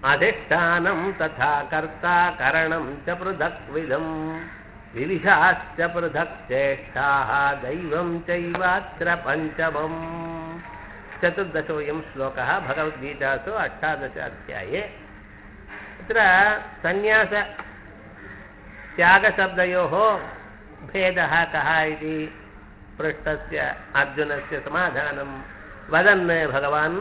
अधिष्ठानं तथा कर्ता करणं च पृथक्विदम् विविधाश्च पृथक् चेष्टाः दैवं चैवात्र पञ्चमम् चतुर्दशोऽयं श्लोकः भगवद्गीतासु अष्टादश अध्याये तत्र सन्न्यास त्यागशब्दयोः भेदः कः इति पृष्टस्य अर्जुनस्य समाधानं वदन् भगवान्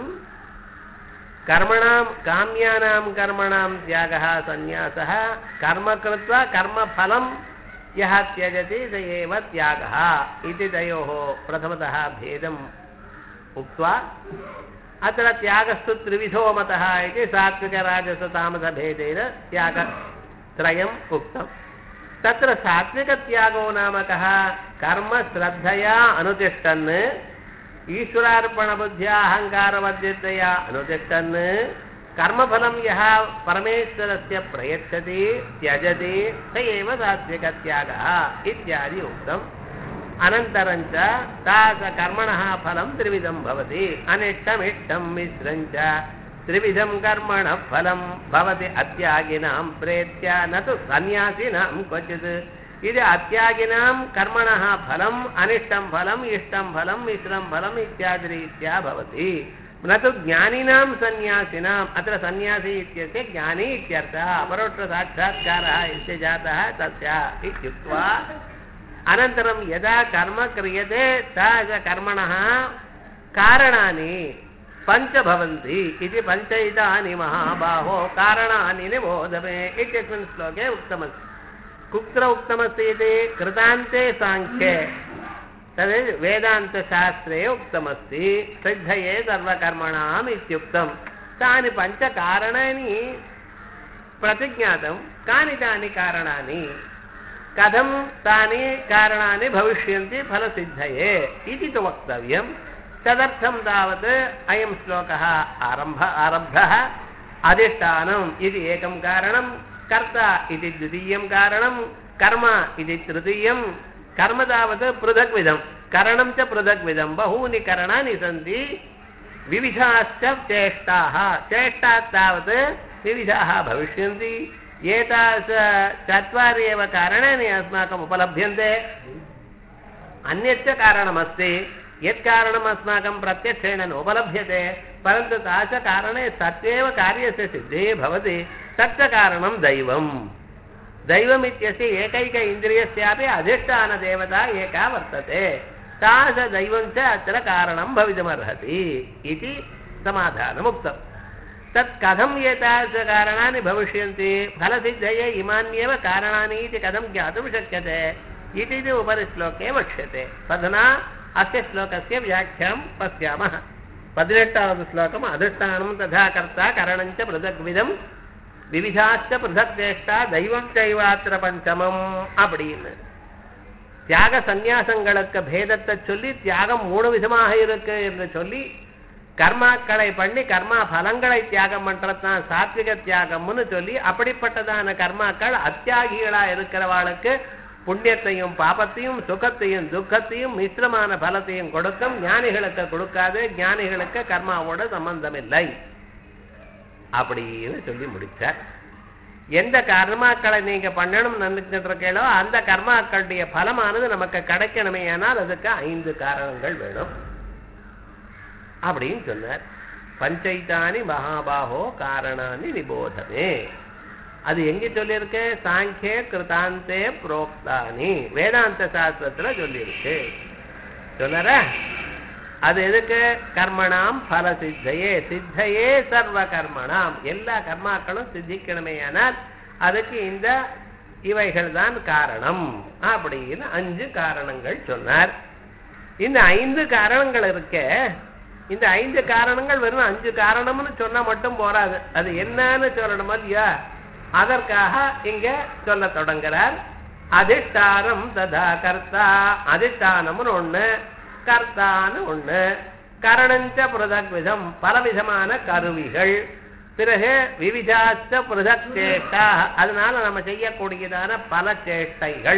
कर्मणां काम्यानां कर्मणां त्यागः सन्न्यासः कर्म कृत्वा कर्मफलं यः त्यजति स एव त्यागः इति तयोः प्रथमतः भेदम् उक्त्वा अत्र त्यागस्तु त्रिविधो मतः इति सात्विकराजसतामसभेदेन त्यागत्रयम् उक्तम् तत्र सात्विकत्यागो नाम कः कर्म श्रद्धया अनुतिष्ठन् ईश्वरार्पणबुद्ध्या अहङ्कारवर्जितया अनुतिष्ठन् कर्मफलं यः परमेश्वरस्य प्रयच्छति त्यजति स एव सात्विकत्यागः इत्यादि उक्तम् अनन्तरं च तादृशकर्मणः फलं त्रिविधं भवति अनिष्टमिष्टं मिश्रं च त्रिविधं कर्मणः फलं भवति अत्यागिनां प्रेत्य न तु सन्न्यासिनां क्वचित् इति अत्यागिनां कर्मणः फलम् अनिष्टं फलम् इष्टं फलं मिश्रं फलम् इत्यादिरीत्या भवति न तु ज्ञानिनां सन्न्यासिनाम् अत्र सन्न्यासी इत्यस्य ज्ञानी इत्यर्थः अपरोक्षसाक्षात्कारः यस्य जातः तस्य इत्युक्त्वा अनन्तरं यदा कर्म क्रियते तादृशकर्मणः कारणानि पञ्च भवन्ति इति पञ्चैतानि महाबाहो कारणानि निबोधमे इत्यस्मिन् श्लोके उक्तमस्ति कुत्र उक्तमस्ति इति कृतान्ते साङ्ख्ये तद् वेदान्तशास्त्रे उक्तमस्ति सिद्धये सर्वकर्मणाम् इत्युक्तं तानि पञ्चकारणानि प्रतिज्ञातं कानि तानि कारणानि कथं तानि कारणानि भविष्यन्ति फलसिद्धये इति तु वक्तव्यं तदर्थं तावत् अयं श्लोकः आरम्भ आरब्धः अधिष्ठानम् इति एकं कारणं कर्ता इति द्वितीयं कारणं कर्म इति तृतीयं कर्म तावत् पृथग्विधं करणं च पृथग्विधं बहूनि करणानि सन्ति विविधाश्च चेष्टाः चेष्टाः तावत् विविधाः भविष्यन्ति एतादृश चत्वारि एव कारणानि अस्माकम् उपलभ्यन्ते अन्यच्च कारणमस्ति यत् कारणम् अस्माकं प्रत्यक्षेण नोपलभ्यते परन्तु तादृशकारणे सत्येव कार्यस्य सिद्धिः भवति तच्च कारणं दैवम् दैवम् इत्यस्य एकैक इन्द्रियस्यापि अधिष्ठानदेवता एका वर्तते तादृशदैवं च अत्र कारणं भवितुमर्हति इति समाधानमुक्तम् तत् कथम् एतादृशकारणानि भविष्यन्ति फलसिद्धये इमान्येव कारणानि इति कथं ज्ञातुं शक्यते इति उपरि श्लोके वक्ष्यते तदना अस्य श्लोकस्य व्याख्यां पश्यामः पदिनेट्टावद् श्लोकम् अधिष्ठानं तथा कर्ता करणञ्च पृथग्विधं விவிதாச்ச பிருதக் சேஷ்டா தெய்வம் செய்வாத்திர பஞ்சமம் அப்படின்னு தியாக சந்நியாசங்களுக்கு பேதத்தை சொல்லி தியாகம் மூணு விதமாக இருக்கு என்று சொல்லி கர்மாக்களை பண்ணி கர்மா பலங்களை தியாகம் பண்றதுதான் சாத்விக தியாகம்னு சொல்லி அப்படிப்பட்டதான கர்மாக்கள் அத்தியாகிகளா இருக்கிறவாளுக்கு புண்ணியத்தையும் பாபத்தையும் சுகத்தையும் துக்கத்தையும் மிஸ்ரமான பலத்தையும் கொடுக்கும் ஞானிகளுக்கு கொடுக்காது ஞானிகளுக்கு கர்மாவோட சம்பந்தம் இல்லை அப்படின்னு சொல்லி முடிச்சார் எந்த கர்மாக்களை நீங்க பண்ணணும் நினைச்சிட்டு இருக்கீங்களோ அந்த கர்மாக்களுடைய பலமானது நமக்கு கிடைக்கணுமே ஆனால் அதுக்கு ஐந்து காரணங்கள் வேணும் அப்படின்னு சொன்னார் பஞ்சைத்தானி மகாபாகோ காரணானி நிபோதமே அது எங்க சொல்லியிருக்கு சாங்கிய கிருதாந்தே புரோக்தானி வேதாந்த சாஸ்திரத்துல சொல்லியிருக்கு சொன்னார அது எதுக்கு கர்மணாம் பல சித்தையே சித்தையே சர்வ கர்மணாம் எல்லா கர்மாக்களும் சித்திக்கணுமே ஆனால் அதுக்கு இந்த இவைகள் தான் காரணம் அப்படின்னு அஞ்சு காரணங்கள் சொன்னார் இந்த ஐந்து காரணங்கள் இருக்க இந்த ஐந்து காரணங்கள் வெறும் அஞ்சு காரணம்னு சொன்னா மட்டும் போராது அது என்னன்னு சொல்லணும் இல்லையா அதற்காக இங்க சொல்ல தொடங்குறார் அதிஷ்டானம் ததா கர்த்தா அதிஷ்டானம்னு ஒண்ணு கர்த்தான்னு ஒண்ணு கரணஞ்ச பிரதக் விதம் பலவிதமான கருவிகள் பிறகு விவிதாச்ச பிரதக் சேஷ்டா அதனால நம்ம செய்யக்கூடியதான பல சேஷ்டைகள்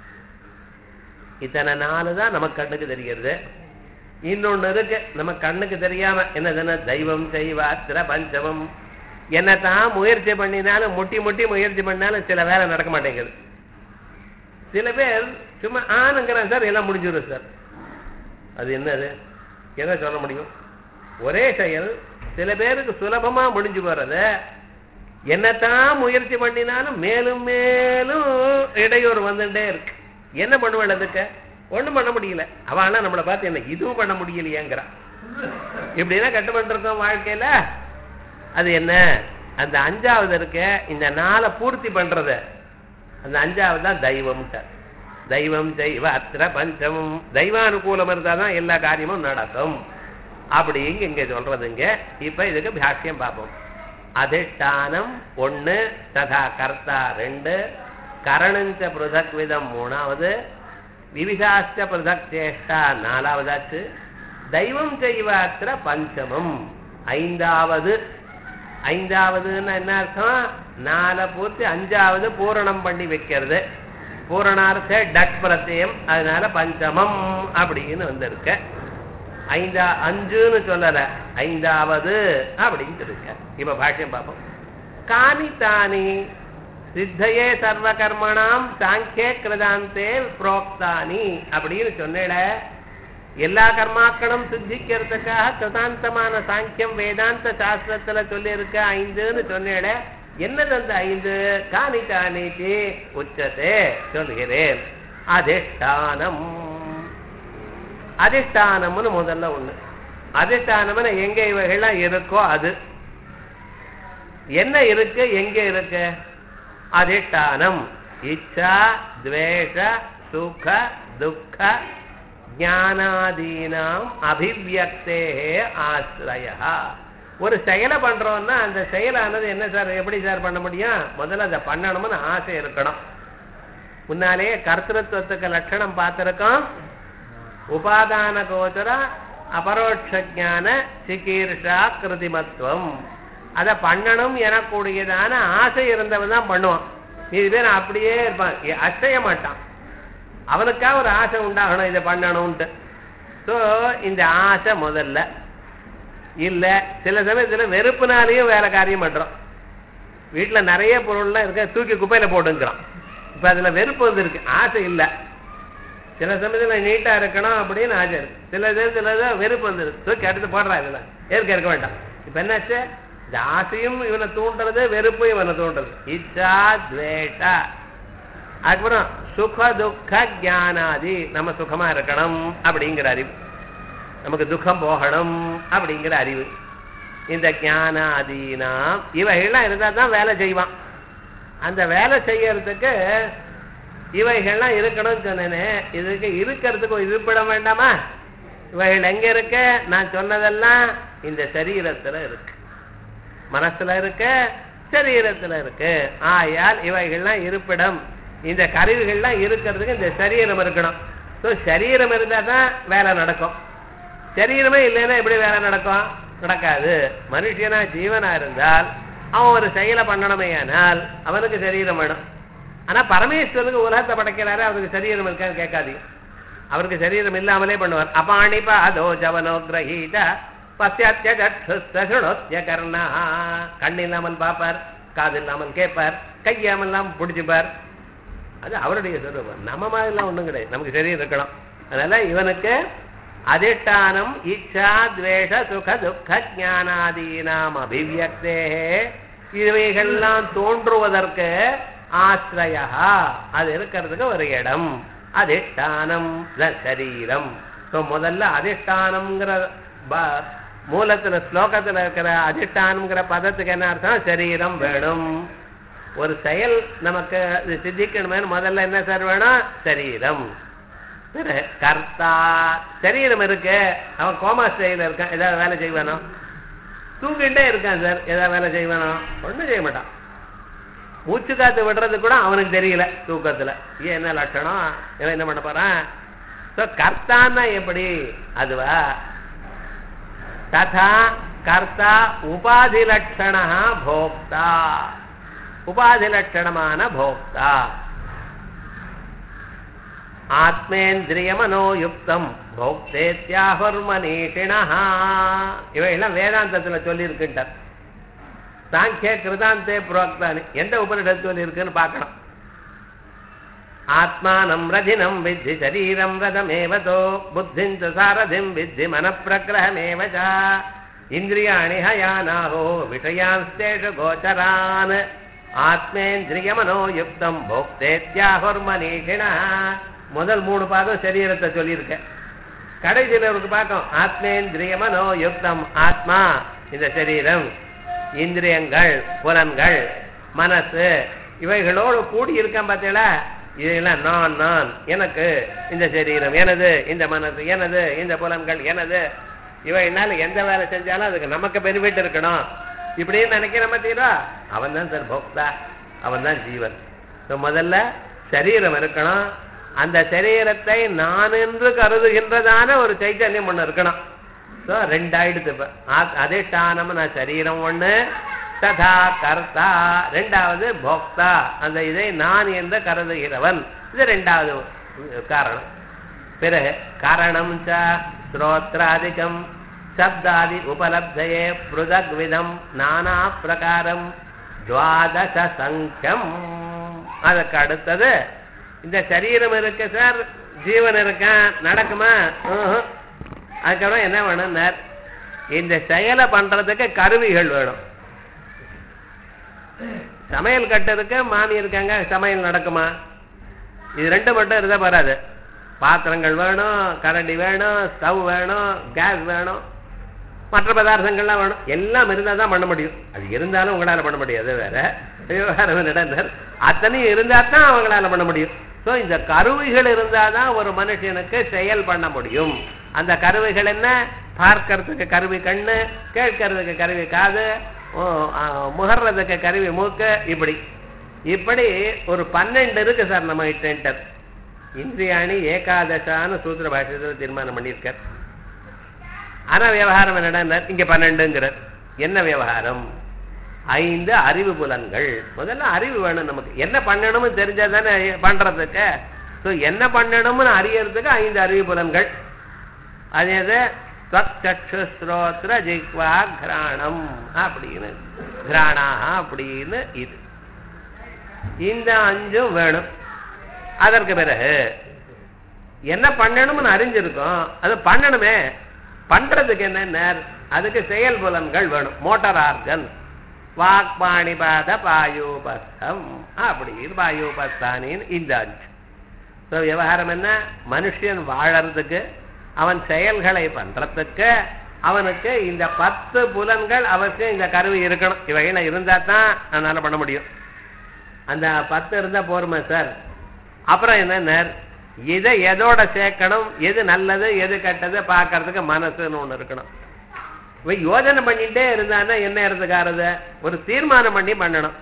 இத்தனை நாலு தான் நம்ம கண்ணுக்கு தெரிகிறது இன்னொன்னு இருக்கு நம்ம கண்ணுக்கு தெரியாம என்னதுன்னா தெய்வம் செய்வாத்திர பஞ்சமம் என்னத்தான் முயற்சி பண்ணினாலும் முட்டி முட்டி முயற்சி பண்ணாலும் சில வேலை நடக்க மாட்டேங்குது சில பேர் சும்மா ஆனுங்கிறான் சார் எல்லாம் முடிஞ்சிடும் சார் அது என்னது எதை சொல்ல முடியும் ஒரே செயல் சில பேருக்கு சுலபமா முடிஞ்சு போறது என்னத்தான் முயற்சி பண்ணினாலும் மேலும் மேலும் இடையூறு வந்துட்டே இருக்கு என்ன பண்ணுவேன் அதுக்கு ஒண்ணும் பண்ண முடியல அவ ஆனா நம்மளை பார்த்து என்ன இதுவும் பண்ண முடியலையேங்கிறான் இப்படின்னா கட்டுப்பட்டு இருக்கோம் வாழ்க்கையில அது என்ன அந்த அஞ்சாவது இருக்க இந்த நாளை பூர்த்தி பண்றது அந்த அஞ்சாவது தான் தெய்வம் தெய்வம் தெய்வ அத்திர பஞ்சமம் தெய்வானுகூலம் இருந்தால் தான் எல்லா காரியமும் நடக்கும் அப்படிங்க இங்க சொல்றதுங்க இப்ப இதுக்கு பாஷ்யம் பார்ப்போம் அதிஷ்டானம் ஒண்ணு ததா கர்த்தா ரெண்டு கரணஞ்ச பிருதக் விதம் மூணாவது விவிதாச்ச பிருதக் சேஷ்டா நாலாவதாச்சு தெய்வம் செய்வாத்திர பஞ்சமம் ஐந்தாவது ஐந்தாவதுன்னு என்ன அர்த்தம் நாலை பூர்த்தி அஞ்சாவது பூரணம் பண்ணி வைக்கிறது பூரணார்த்த டக் பிரத்யம் அதனால பஞ்சமம் அப்படின்னு வந்திருக்க ஐந்தா அஞ்சுன்னு சொல்லல ஐந்தாவது அப்படின்னு இருக்க இப்ப பாஷ்யம் பார்ப்போம் காணி தானி சித்தையே சர்வ கர்மணாம் சாங்கிய கிருதாந்தே புரோக்தானி அப்படின்னு சொன்னேட எல்லா கர்மாக்களும் சித்திக்கிறதுக்காக கிருதாந்தமான சாங்கியம் வேதாந்த சாஸ்திரத்துல சொல்லி இருக்க ஐந்துன்னு சொன்னேட என்னது அந்த ஐந்து காணி காணிக்கு உச்சத்தே சொல்கிறேன் அதிஷ்டானம் அதிஷ்டானம்னு முதல்ல ஒண்ணு அதிஷ்டானம்னு எங்க இவைகள்லாம் இருக்கோ அது என்ன இருக்கு எங்க இருக்கு அதிஷ்டானம் இச்சா துவேஷ சுக துக்க ஞானாதீனாம் அபிவியக்தே ஆசிரய ஒரு செயலை பண்றோம்னா அந்த செயலானது என்ன சார் எப்படி சார் பண்ண முடியும் முதல்ல அதை பண்ணணும்னு ஆசை இருக்கணும் முன்னாலேயே கர்த்தத்துவத்துக்கு லட்சணம் பார்த்திருக்கோம் உபாதான கோச்சர அபரோட்ச ஞான சிகீர்ஷா கிருதிமத்துவம் அதை பண்ணணும் எனக்கூடியதான ஆசை இருந்தவன் தான் பண்ணுவான் இது பேர் அப்படியே இருப்பான் எ- அசைய மாட்டான் அவனுக்கா ஒரு ஆசை உண்டாகணும் இதை பண்ணணும்ட்டு ஸோ இந்த ஆசை முதல்ல இல்ல சில சமயத்துல வெறுப்புனாலேயும் வேற காரியம் பண்றோம் வீட்டுல நிறைய பொருள்லாம் இருக்க தூக்கி குப்பையில போட்டுங்கிறான் இப்ப அதுல வெறுப்பு வந்துருக்கு ஆசை இல்ல சில சமயத்துல நீட்டா இருக்கணும் அப்படின்னு ஆசை இருக்கு சில நேரத்துல தான் வெறுப்பு வந்துருக்கு தூக்கி எடுத்து போடுறா இதுல ஏற்க இருக்க வேண்டாம் இப்ப என்னாச்சு இந்த ஆசையும் இவனை தூண்டுறது வெறுப்பும் இவனை தூண்டுறது இச்சா துவேஷா அதுக்கப்புறம் சுக துக்க ஞானாதி நம்ம சுகமா இருக்கணும் அப்படிங்கிற அறிவு நமக்கு துக்கம் போகணும் அப்படிங்கிற அறிவு இந்த ஞானாதீனாம் இவைகள்லாம் இருந்தா தான் வேலை செய்வான் அந்த வேலை செய்யறதுக்கு இவைகள்லாம் இருக்கணும்னு சொன்னேனே இதுக்கு இருக்கிறதுக்கு ஒரு இருப்பிடம் வேண்டாமா இவைகள் எங்க இருக்க நான் சொன்னதெல்லாம் இந்த சரீரத்துல இருக்கு மனசுல இருக்கு சரீரத்துல இருக்கு ஆயால் இவைகள்லாம் இருப்பிடம் இந்த கருவிகள்லாம் இருக்கிறதுக்கு இந்த சரீரம் இருக்கணும் ஸோ சரீரம் இருந்தா தான் வேலை நடக்கும் சரீரமே இல்லைன்னா எப்படி வேலை நடக்கும் நடக்காது மனுஷனா ஜீவனா இருந்தால் அவன் ஒரு செயலை பண்ணணுமே ஆனால் அவனுக்கு சரீரம் வேணும் ஆனா பரமேஸ்வரனுக்கு உலகத்தை படைக்கிறாரு அவருக்கு சரீரம் இருக்கான்னு கேட்காதீங்க அவருக்கு சரீரம் இல்லாமலே பண்ணுவார் அபாணிபா அதோ ஜவனோ கிரகீத பசியாத்திய சற்றுணோத்திய கர்ணா கண் இல்லாமல் பார்ப்பார் காது இல்லாமல் கேட்பார் கையாமல் இல்லாமல் பிடிச்சிப்பார் அது அவருடைய சொரூபம் நம்ம மாதிரிலாம் ஒண்ணும் கிடையாது நமக்கு சரீரம் இருக்கணும் அதனால இவனுக்கு அதிஷ்டானம் இச்சா துவேஷ சுக துக்க ஞானாதீனாம் அபிவியக்தே இவைகள்லாம் தோன்றுவதற்கு ஆசிரயா அது இருக்கிறதுக்கு ஒரு இடம் அதிஷ்டானம் த சரீரம் ஸோ முதல்ல அதிஷ்டானம்ங்கிற ப- மூலத்துல ஸ்லோகத்துல இருக்கிற அதிஷ்டானம்ங்கிற பதத்துக்கு என்ன அர்த்தம் சரீரம் வேணும் ஒரு செயல் நமக்கு இது சித்திக்கணுமே முதல்ல என்ன சார் வேணும் சரீரம் பிறகு கர்த்தா சரீரம் இருக்கு அவன் கோமா ஸ்டைல இருக்கான் ஏதாவது வேலை செய்வானோ தூங்கிட்டே இருக்கான் சார் ஏதாவது வேலை செய்வானோ ஒண்ணும் செய்ய மாட்டான் மூச்சு காத்து விடுறது கூட அவனுக்கு தெரியல தூக்கத்துல ஏன் என்ன லட்சணம் இவன் என்ன பண்ண போறான் ஸோ கர்த்தான்னா எப்படி அதுவா ததா கர்த்தா உபாதி லட்சணா போக்தா உபாதி லட்சணமான போக்தா ஆத்மேந்திரியமனோயுக்தம் போக்தேத்யாஹுர்மனீஷிணா இவையெல்லாம் வேதாந்தத்துல சொல்லி இருக்கின்றார் சாங்கிய கிருதாந்தே புரோக்தானி எந்த உபனிஷத்து சொல்லி இருக்குன்னு பார்க்கணும் ஆத்மானம் ரதினம் வித்தி சரீரம் ரதமேவதோ புத்திஞ்ச சாரதிம் வித்தி மனப்பிரகிரகமேவ ச இந்திரியாணி ஹயானாஹோ விஷயான்ஸ்தேஷு கோச்சரான் ஆத்மேந்திரியமனோ யுக்தம் போக்தேத்யாஹுர்மனீஷிண முதல் மூணு பாதம் சரீரத்தை சொல்லியிருக்கேன் கடைசியில் இவருக்கு பார்க்கும் ஆத்மேந்திரியமனோ யுக்தம் ஆத்மா இந்த சரீரம் இந்திரியங்கள் புலன்கள் மனசு இவைகளோடு கூடி இருக்கேன் பார்த்தீங்களா இதெல்லாம் நான் நான் எனக்கு இந்த சரீரம் எனது இந்த மனசு எனது இந்த புலன்கள் எனது இவைகளால எந்த வேலை செஞ்சாலும் அதுக்கு நமக்கு பெனிஃபிட் இருக்கணும் இப்படின்னு நினைக்கிற மாட்டீரா அவன் தான் சார் போக்தா அவன் தான் ஜீவன் So, முதல்ல சரீரம் இருக்கணும் அந்த சரீரத்தை நான் என்று கருதுகின்றதான ஒரு சைத்தன்யம் ஒண்ணு இருக்கணும் ஸோ ரெண்டாயிடுது இப்ப ஆத்- அதிஷ்டானம் நான் சரீரம் ஒண்ணு ததா கர்த்தா ரெண்டாவது போக்தா அந்த இதை நான் என்று கருதுகிறவன் இது ரெண்டாவது காரணம் பிறகு காரணம் ச ஸ்ரோத்ராதிகம் சப்தாதி உபலப்தயே பிருதக் விதம் நானா பிரகாரம் துவாதச சங்கம் அதுக்கு அடுத்தது இந்த சரீரம் இருக்கு சார் ஜீவன் இருக்கான் நடக்குமா ம்ஹும். அதுக்கப்புறம் என்ன வேணும்னார் இந்த செயலை பண்றதுக்கு கருவிகள் வேணும் சமையல் கட்டுறதுக்கு மாமி இருக்காங்க சமையல் நடக்குமா இது ரெண்டு மட்டும் இருந்தா வராது பாத்திரங்கள் வேணும் கரண்டி வேணும் ஸ்டவ் வேணும் கேஸ் வேணும் மற்ற பதார்த்தங்கள்லாம் வேணும் எல்லாம் இருந்தால் தான் பண்ண முடியும் அது இருந்தாலும் உங்களால் பண்ண முடியாது வேற விவகாரம் நடந்தார் அத்தனையும் இருந்தால் தான் அவங்களால பண்ண முடியும் ஸோ இந்த கருவிகள் இருந்தால் தான் ஒரு மனுஷனுக்கு செயல் பண்ண முடியும் அந்த கருவிகள் என்ன பார்க்கறதுக்கு கருவி கண்ணு கேட்கறதுக்கு கருவி காது ஓ, ஆ, முகர்றதுக்கு கருவி மூக்கு இப்படி இப்படி ஒரு பன்னெண்டு இருக்கு சார் நம்ம டென்டர் இந்திரியாணி ஏகாதசான்னு சூத்திர பாஷத்தில் தீர்மானம் பண்ணியிருக்கார் ஆனா விவகாரம் என்னடா இங்க பன்னெண்டுங்கிறார் என்ன விவகாரம் ஐந்து அறிவு புலன்கள் முதல்ல அறிவு வேணும் நமக்கு என்ன பண்ணணும்னு தெரிஞ்சா தானே பண்றதுக்கு ஸோ என்ன பண்ணணும்னு அறியறதுக்கு ஐந்து அறிவு புலன்கள் அது எது சச்சு ஸ்ரோத்ர ஜிக்வா கிராணம் அப்படின்னு கிராணா அப்படின்னு இது இந்த அஞ்சும் வேணும் அதற்கு பிறகு என்ன பண்ணணும்னு அறிஞ்சிருக்கோம் அது பண்ணணுமே பண்றதுக்கு என்ன அதுக்கு செயல் புலன்கள் வேணும் மோட்டார் ஆர்கன் வாக் பாணிபாத பாயூபஸ்தம் அப்படின்னு பாயூபஸ்தானின்னு இந்த அஞ்சு ஸோ விவகாரம் என்ன மனுஷன் வாழறதுக்கு அவன் செயல்களை பண்றதுக்கு அவனுக்கு இந்த பத்து புலன்கள் அவசியம் இந்த கருவி இருக்கணும் இவைகளை இருந்தா தான் அதனால பண்ண முடியும் அந்த பத்து இருந்தா போருமா சார் அப்புறம் என்ன இதை எதோட சேர்க்கணும் எது நல்லது எது கெட்டது பார்க்கறதுக்கு மனசுன்னு ஒண்ணு இருக்கணும் இவன் யோஜனை பண்ணிட்டே இருந்தான்னா என்ன இருந்துக்காரது ஒரு தீர்மானம் பண்ணி பண்ணணும்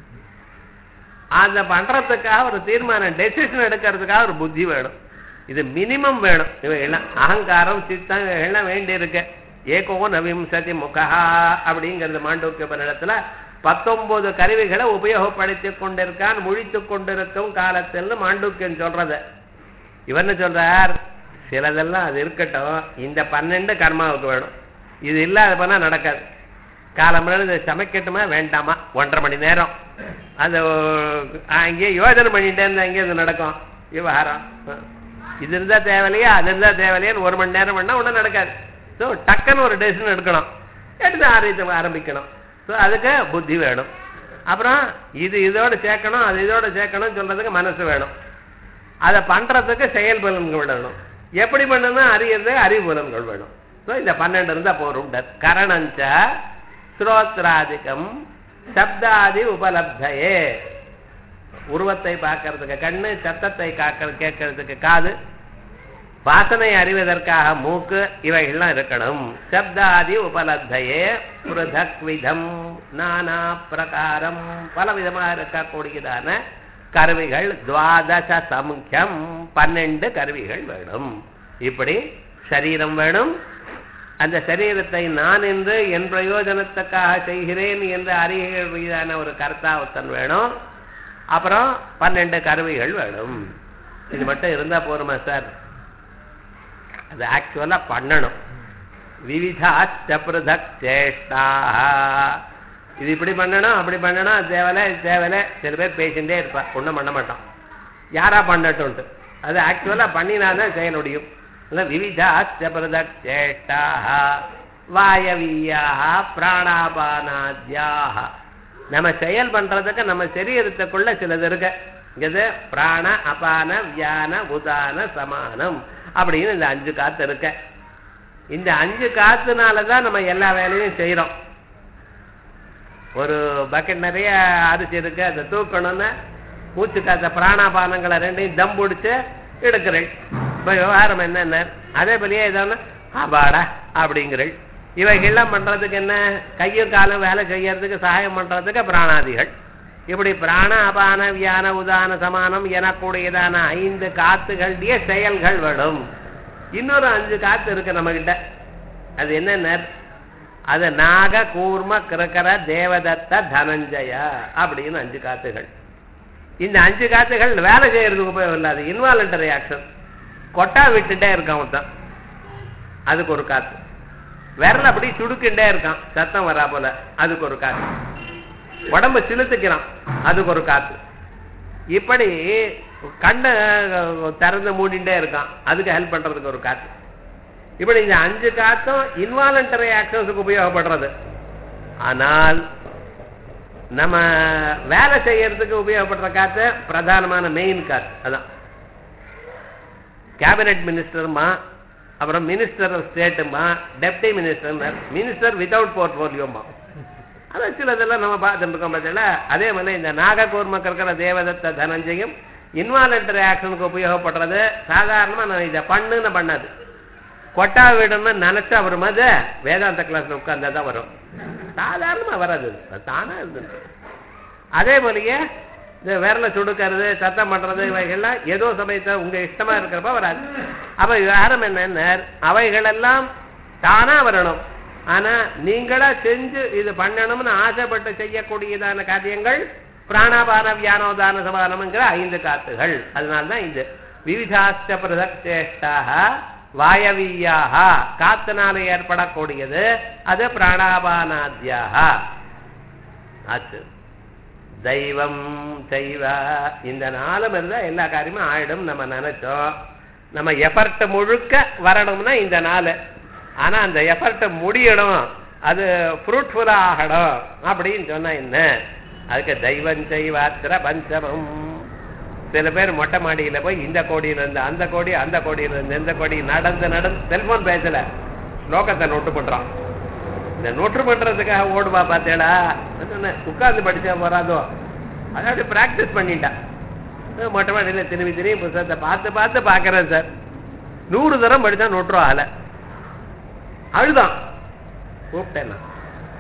அதை பண்றதுக்காக ஒரு தீர்மானம் டெசிஷன் எடுக்கிறதுக்காக ஒரு புத்தி வேணும் இது மினிமம் வேணும் இவைகள்லாம் அகங்காரம் சித்தம் இவைகள்லாம் வேண்டி இருக்கு ஏகோ நவிம்சதி முகா அப்படிங்கிறது மாண்டூக்கிய பன்னடத்துல பத்தொன்பது கருவிகளை உபயோகப்படுத்திக் கொண்டிருக்கான் முழித்துக் கொண்டிருக்கும் காலத்தில் மாண்டூக்கியம் சொல்றது இவர் என்ன சொல்றார் சிலதெல்லாம் அது இருக்கட்டும் இந்த பன்னெண்டு கர்மாவுக்கு வேணும் இது இல்லாத பண்ணா நடக்காது காலம்பரம் இதை சமைக்கட்டுமா வேண்டாமா ஒன்றரை மணி நேரம் அந்த அங்கேயே யோஜனை பண்ணிட்டே இருந்தா அங்கே இது நடக்கும் விவகாரம் இது இருந்தா தேவையில்லையா அது இருந்தா தேவையில்லையான்னு ஒரு மணி நேரம் பண்ணா ஒன்றும் நடக்காது ஸோ டக்குன்னு ஒரு டெசிஷன் எடுக்கணும் எடுத்து ஆரம்பித்து ஆரம்பிக்கணும் ஸோ அதுக்கு புத்தி வேணும் அப்புறம் இது இதோட சேர்க்கணும் அது இதோட சேர்க்கணும் சொல்றதுக்கு மனசு வேணும் அதை பண்றதுக்கு செயல் பலன்கள் வேணும் எப்படி பண்ணணும் அறியறது அறிவு பலன்கள் வேணும் ஸோ இந்த பன்னெண்டு இருந்தா போரும் கரணஞ்ச ஸ்ரோத்ராதிகம் சப்தாதி உபலப்தையே உருவத்தை பார்க்கறதுக்கு கண்ணு சத்தத்தை காக்க கேட்கறதுக்கு காது வாசனை அறிவதற்காக மூக்கு இவைகள்லாம் இருக்கணும் சப்தாதி உபலப்தையே புருதக் விதம் நானா பிரகாரம் பல விதமாக இருக்கக்கூடியதான கருவிகள் துவாதச சமுக்கியம் பன்னெண்டு கருவிகள் வேணும் இப்படி சரீரம் வேணும் அந்த சரீரத்தை நான் என்று என் பிரயோஜனத்துக்காக செய்கிறேன் என்று அறிகிறான ஒரு கர்த்தாவத்தன் வேணும் அப்புறம் பன்னெண்டு கருவிகள் வேணும் இது மட்டும் இருந்தா போருமா சார் அது ஆக்சுவலா பண்ணணும் விவிதாச்ச பிரதக் சேஷ்டா இது இப்படி பண்ணணும் அப்படி பண்ணணும் அது தேவையில்ல இது தேவையில்ல சில பேர் பேசிட்டே இருப்பா ஒன்றும் பண்ண மாட்டான் யாரா பண்ணட்டும்ட்டு அது ஆக்சுவலாக பண்ணினா தான் செய்ய முடியும் இல்லை விவிதாச்ச பிரதேஷ்டாக வாயவியாக பிராணாபானாத்யாக நம்ம செயல் பண்றதுக்கு நம்ம சரீரத்துக்குள்ள சிலது இருக்கு இது பிராண அபான வியான உதான சமானம் அப்படின்னு இந்த அஞ்சு காத்து இருக்கு இந்த அஞ்சு காத்துனால தான் நம்ம எல்லா வேலையும் செய்யறோம் ஒரு பக்கெட் நிறைய அரிசி இருக்கு அதை தூக்கணும்னு மூச்சு காத்த பிராணாபானங்களை ரெண்டையும் தம் பிடிச்சு எடுக்கிறேன் இப்போ விவகாரம் என்னென்ன அதே போலயே ஏதோன்னு அபாடா அப்படிங்கிறேன் இவைகள்லாம் பண்றதுக்கு என்ன கையும் காலும் வேலை செய்யறதுக்கு சகாயம் பண்றதுக்கு பிராணாதிகள் இப்படி பிராண அபான வியான உதான சமானம் எனக்கூடியதான ஐந்து காத்துகளுடைய செயல்கள் வரும் இன்னொரு அஞ்சு காத்து இருக்கு நம்ம கிட்ட அது என்னென்ன அது நாக கூர்ம கிரகர தேவதத்த தனஞ்சய அப்படின்னு அஞ்சு காத்துகள் இந்த அஞ்சு காத்துகள் வேலை செய்யறதுக்கு உபயோகம் இல்லாது இன்வாலண்டரி ஆக்ஷன் கொட்டா விட்டுட்டே இருக்கான் ஒருத்தன் அதுக்கு ஒரு காத்து விரல் அப்படி சுடுக்கிண்டே இருக்கான் சத்தம் வரா போல அதுக்கு ஒரு காத்து உடம்ப சிலுத்துக்கிறான் அதுக்கு ஒரு காத்து இப்படி கண்ணை திறந்து மூடிண்டே இருக்கான் அதுக்கு ஹெல்ப் பண்றதுக்கு ஒரு காத்து இப்படி இந்த அஞ்சு காத்தும் இன்வாலண்டரி ஆக்ஷன்ஸுக்கு உபயோகப்படுறது ஆனால் நம்ம வேலை செய்யறதுக்கு உபயோகப்படுற காத்து பிரதானமான மெயின் காத்து அதான் கேபினெட் மினிஸ்டருமா அப்புறம் மினிஸ்டர் ஆஃப் ஸ்டேட்டுமா டெப்டி மினிஸ்டர் மினிஸ்டர் வித்தவுட் போர்ட்போலியோமா அதான் சிலதெல்லாம் நம்ம பார்த்துட்டு இருக்கோம் பார்த்தீங்களா அதே மாதிரி இந்த நாககூர்ம இருக்கிற தேவதத்த தனஞ்சயம் இன்வாலண்டரி ஆக்ஷனுக்கு உபயோகப்படுறது சாதாரணமா நான் இதை பண்ணுன்னு பண்ணாது கொட்டா விடணும்னு நினைச்சா வரும் அது வேதாந்த கிளாஸ்ல உட்கார்ந்தா தான் வரும் சாதாரணமா வராது அது தானா இருந்தது அதே போலயே இந்த விரல சுடுக்கிறது சத்தம் பண்றது இவைகள்லாம் ஏதோ சமயத்தை உங்க இஷ்டமா இருக்கிறப்ப வராது அப்ப விவகாரம் என்ன அவைகளெல்லாம் தானா வரணும் ஆனா நீங்களா செஞ்சு இது பண்ணணும்னு ஆசைப்பட்டு செய்யக்கூடியதான காரியங்கள் பிராணாபான வியானோதான சமானம்ங்கிற ஐந்து காத்துகள் அதனால்தான் இது விவிதாஸ்த பிரதேஷ்டாக வாயவீயாக காத்தினால ஏற்படக்கூடியது அது பிராணாபானாத்தியாக ஆச்சு தெய்வம் செய்வ இந்த நாளும் இருந்தா எல்லா காரியமும் ஆயிடும் நம்ம நினைச்சோம் நம்ம எஃபர்ட் முழுக்க வரணும்னா இந்த நாள் ஆனா அந்த எஃபர்ட் முடியணும் அது ஃப்ரூட்ஃபுல்லா ஆகணும் அப்படின்னு சொன்னா என்ன அதுக்கு தெய்வம் செய்வாத்திர பஞ்சமம் சில பேர் மொட்டை மாடியில போய் இந்த கோடியில இருந்து அந்த கோடி அந்த கோடியில இருந்து இந்த கோடி நடந்து நடந்து செல்போன் பேசல ஸ்லோகத்தை நோட்டு பண்றான் இந்த நோட்டு பண்றதுக்காக ஓடுவா பார்த்தேடா உட்கார்ந்து படிச்சா போறாதோ அதாவது பிராக்டிஸ் பண்ணிட்டான் மொட்டை மாடியில திரும்பி திரும்பி புத்தகத்தை பார்த்து பார்த்து பாக்குறேன் சார் நூறு தரம் படிச்சா நோட்டுரும் ஆல அழுதான் கூப்பிட்டேன் நான்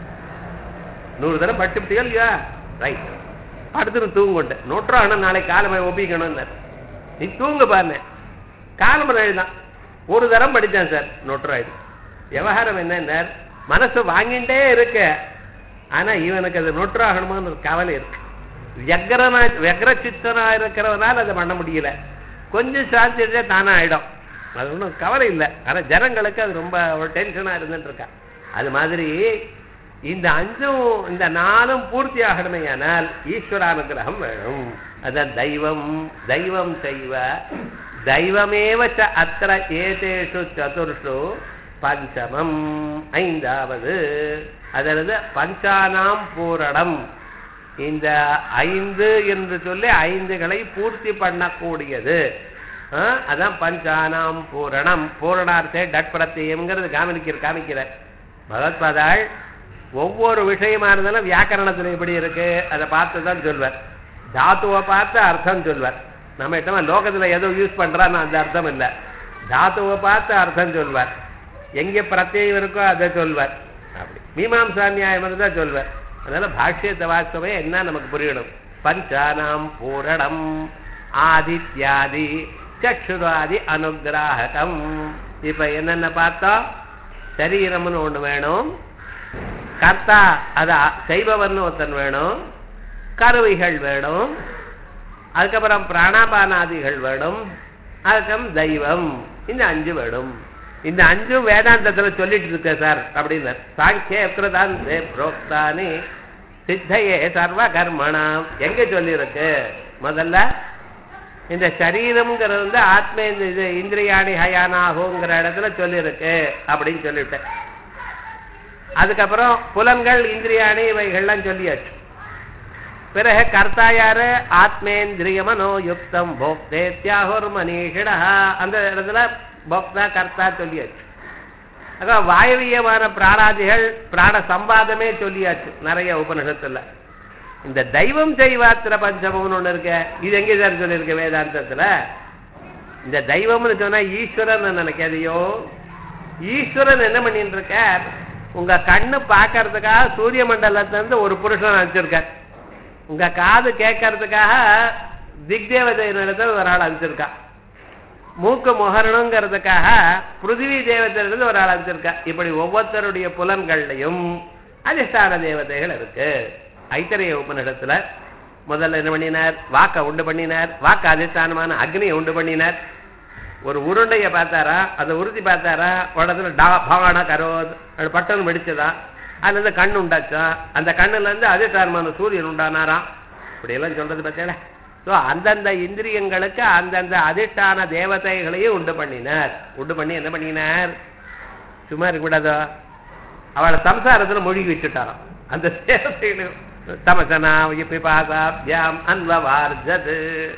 நூறு தரம் படிச்சுட்டியா இல்லையா ரைட் படுத்துன்னு தூங்குட்டேன் நோட்டுறோம் ஆனால் நாளைக்கு காலமை ஒப்பிக்கணும்னு நீ தூங்க பாருங்க காலமரை எழுதான் ஒரு தரம் படித்தேன் சார் நோட்டுறாயுது விவகாரம் என்ன மனசு வாங்கிட்டே இருக்கு ஆனா இவனுக்கு அது நொற்றாகணுமான்னு ஒரு கவலை இருக்கு வியக்ரனா வியக்ர சித்தனா இருக்கிறவனால அதை பண்ண முடியல கொஞ்சம் சாந்தி இருந்தா தானா ஆயிடும் அது ஒன்றும் கவலை இல்லை ஆனா ஜனங்களுக்கு அது ரொம்ப ஒரு டென்ஷனா இருந்துட்டு இருக்கா அது மாதிரி இந்த அஞ்சும் இந்த நாளும் பூர்த்தி ஆகணுமையானால் ஈஸ்வரானுகிரகம் வேணும் அதான் தெய்வம் தெய்வம் செய்வ தெய்வமேவ ச அத்திர ஏதேஷு சதுர்ஷு பஞ்சமம் ஐந்தாவது அதாவது பஞ்சானாம் பூரணம் இந்த ஐந்து என்று சொல்லி ஐந்துகளை பூர்த்தி பண்ணக்கூடியது ஆ, அதான் பஞ்சானாம் பூரணம் பூரணார்த்தே டட் பிரத்தியம்ங்கிறது காமிக்கிற காமிக்கிற பகவத்பாதாள் ஒவ்வொரு விஷயமா இருந்தாலும் வியாக்கரணத்துல எப்படி இருக்கு அதை பார்த்து தான் சொல்வார் தாத்துவை பார்த்து அர்த்தம் சொல்வார் நம்ம கிட்ட லோகத்துல ஏதோ யூஸ் பண்றான்னு அந்த அர்த்தம் இல்லை தாத்துவை பார்த்து அர்த்தம் சொல்வார் எங்க பிரத்யம் இருக்கோ அதை சொல்வார் அப்படி மீமாம்சா நியாயம் இருந்தா சொல்வார் அதனால பாஷ்யத்தை வாஸ்தவே என்ன நமக்கு புரியணும் பஞ்சானாம் பூரணம் ஆதித்யாதி சக்ஷுராதி அனுகிராகம் இப்ப என்னென்ன பார்த்தோம் சரீரம்னு ஒண்ணு வேணும் கர்த்தா அத செய்பவர்னு ஒருத்தன் வேணும் கருவிகள் வேணும் அதுக்கப்புறம் பிராணாபானாதிகள் வேணும் அதுக்கப்புறம் தெய்வம் இந்த அஞ்சு வேணும் இந்த அஞ்சும் வேதாந்தத்துல சொல்லிட்டு இருக்க சார் அப்படின்னு சாங்கிய பிரதாந்தே புரோக்தானி சித்தையே சர்வ கர்மணாம் எங்க சொல்லியிருக்கு முதல்ல இந்த சரீரம்ங்கிறது வந்து ஆத்ம இது இந்திரியாணி ஹயானாகுங்கிற இடத்துல சொல்லியிருக்கு அப்படின்னு சொல்லிவிட்டேன் அதுக்கப்புறம் புலன்கள் இந்திரியாணி இவைகள்லாம் சொல்லியாச்சு பிறகு கர்த்தா யாரு ஆத்மேந்திரியமனோ யுக்தம் போக்தே தியாகுர் மனிஷிடா அந்த இடத்துல போக்தா கர்த்தா சொல்லியாச்சு அதான் வாயவியமான பிராணாதிகள் பிராண சம்பாதமே சொல்லியாச்சு நிறைய உபனிஷத்துல இந்த தெய்வம் செய்வாத்திர பஞ்சமம்னு ஒண்ணு இருக்க இது எங்க சார் சொல்லியிருக்க வேதாந்தத்துல இந்த தெய்வம்னு சொன்னா ஈஸ்வரன் நினைக்காதையோ ஈஸ்வரன் என்ன பண்ணிட்டு இருக்கார் உங்க கண்ணு பார்க்கறதுக்காக சூரிய மண்டலத்துல இருந்து ஒரு புருஷன் அனுப்பிச்சிருக்கார் உங்க காது கேட்கறதுக்காக திக்தேவதையினிடத்துல ஒரு ஆள் அனுப்பிச்சிருக்கா மூக்கு முகரணுங்கிறதுக்காக பிருத்திவி தேவதையிலிருந்து ஒரு ஆள் அனுப்பிச்சிருக்கா இப்படி ஒவ்வொருத்தருடைய புலன்கள்லையும் அதிஷ்டான தேவதைகள் இருக்கு ஐத்தரைய உபநிடத்துல முதல்ல என்ன பண்ணினார் வாக்க உண்டு பண்ணினார் வாக்க அதிஷ்டானமான அக்னியை உண்டு பண்ணினார் ஒரு உருண்டைய பார்த்தாரா அதை உறுதி பார்த்தாரா உடத்துல டா பவான கரோ அது பட்டன் வெடிச்சதா அதுல இருந்து கண் உண்டாச்சா அந்த கண்ணுல இருந்து அதிஷ்டானமான சூரியன் உண்டானாராம் இப்படி எல்லாம் சொல்றது பார்த்தேல ஸோ அந்தந்த இந்திரியங்களுக்கு அந்தந்த அதிஷ்டான தேவதைகளையும் உண்டு பண்ணினார் உண்டு பண்ணி என்ன பண்ணினார் சும்மா இருக்கக்கூடாதோ அவளை சம்சாரத்துல மூழ்கி வச்சுட்டாராம் அந்த தேவதைகளையும் தமசனா பிபாசாபியாம் அன்வவார்ஜது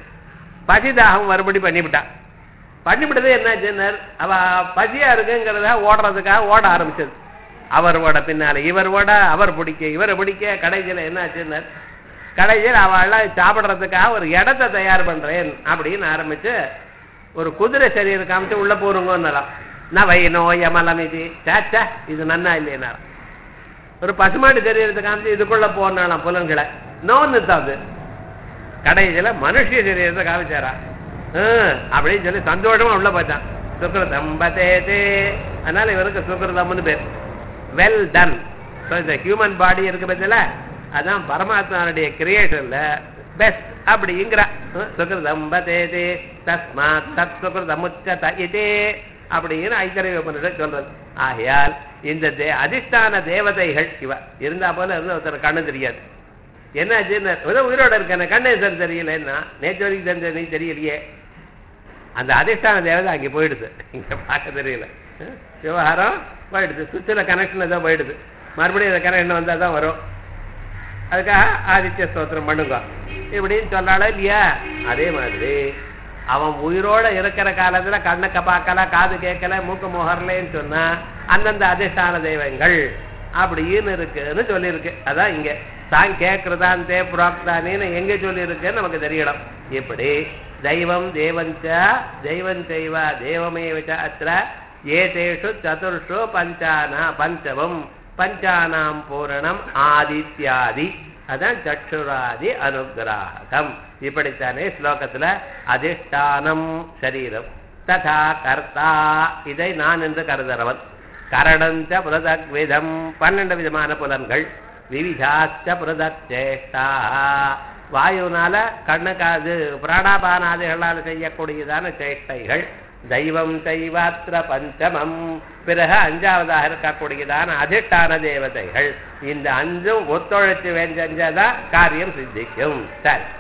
பசிதாகம் மறுபடி பண்ணிவிட்டான் பண்ணிவிட்டது என்னாச்சுன்னார் அவ பசியா இருக்குங்கிறத ஓடுறதுக்காக ஓட ஆரம்பிச்சது அவர் ஓட பின்னால இவர் ஓட அவர் பிடிக்க இவரை பிடிக்க கடைசியில் என்னாச்சுன்னார் கடைசியில் அவள்லாம் சாப்பிடுறதுக்காக ஒரு இடத்த தயார் பண்றேன் அப்படின்னு ஆரம்பிச்சு ஒரு குதிரை சரீரம் காமிச்சு உள்ள போருங்கன்னாலாம் நான் வைனோ யமலம் இது சாச்சா இது நன்னா இல்லைனாராம் ஒரு பசுமாடு சரீரத்தை காமிச்சு இதுக்குள்ள போனாலாம் புலன்களை நோன்னு தான் அது கடைசியில மனுஷ சரீரத்தை காமிச்சாரா ஹம், அப்படின்னு சொல்லி சந்தோஷமா உள்ள போச்சான் சுக்ரதம் பதேதே அதனால இவருக்கு சுக்ரதம்னு பேர் வெல் டன் இந்த ஹியூமன் பாடி இருக்கு பத்தில அதான் பரமாத்மாவுடைய கிரியேஷன்ல பெஸ்ட் அப்படிங்கிற சுக்ரதம் பதேதே தஸ்மாத் தத் சுக்ரதமுச்சத இதே அப்படின்னு ஐத்தரை உபனிஷத் சொல்றது ஆகையால் இந்த தே அதிஷ்டான தேவதைகள் இவ இருந்தா போல இருந்து ஒருத்தர் கண்ணு தெரியாது என்னாச்சு ஏதோ உயிரோட இருக்கான கண்ணே சார் தெரியலன்னா நேற்று வரைக்கும் தெரிஞ்ச நீ தெரியலையே அந்த அதிஷ்டான தேவதை அங்கே போயிடுது இங்க பார்க்க தெரியல அஹ், விவகாரம் போயிடுது சுவிட்சில் கனெக்ஷன் ஏதோ போயிடுது மறுபடியும் அந்த கனெக்ஷன் வந்தால் தான் வரும் அதுக்காக ஆதித்ய ஸ்தோத்திரம் பண்ணுங்க இப்படின்னு சொன்னாலே இல்லையா அதே மாதிரி அவன் உயிரோட இருக்கிற காலத்துல கண்ணுக்க பார்க்கல காது கேட்கல மூக்கு முகரலன்னு சொன்னா அந்தந்த அதிஷ்டான தெய்வங்கள் அப்படின்னு இருக்குன்னு சொல்லியிருக்கு அதான் இங்க தான் கேட்கறதான் தே புராக்தானேன்னு எங்க சொல்லியிருக்குன்னு நமக்கு தெரியணும் இப்படி தெய்வம் தேவஞ்ச தெய்வம் செய்வ தேவமேவச்ச அத்திர ஏதேஷு சதுர்ஷு பஞ்சானா பஞ்சமம் பஞ்சானாம் பூரணம் ஆதித்யாதி அதான் சற்றுராதி அனுகிராகம் இப்படித்தானே ஸ்லோகத்துல அதிஷ்டானம் சரீரம் ததா கர்த்தா இதை நான் என்று கருதுறவன் கரணஞ்ச புரதக்விதம் பன்னெண்டு விதமான புலன்கள் விவிதாச்ச புரதச்சேஷ்டா வாயுனால கண்ணு காது பிராணாபானாதிகளால் செய்யக்கூடியதான சேஷ்டைகள் தெய்வம் தெய்வாத்திர பஞ்சமம் பிறகு அஞ்சாவதாக இருக்கக்கூடியதான அதிஷ்டான தேவதைகள் இந்த அஞ்சும் ஒத்துழைச்சு வேஞ்சஞ்சாதான் காரியம் சித்திக்கும் சரி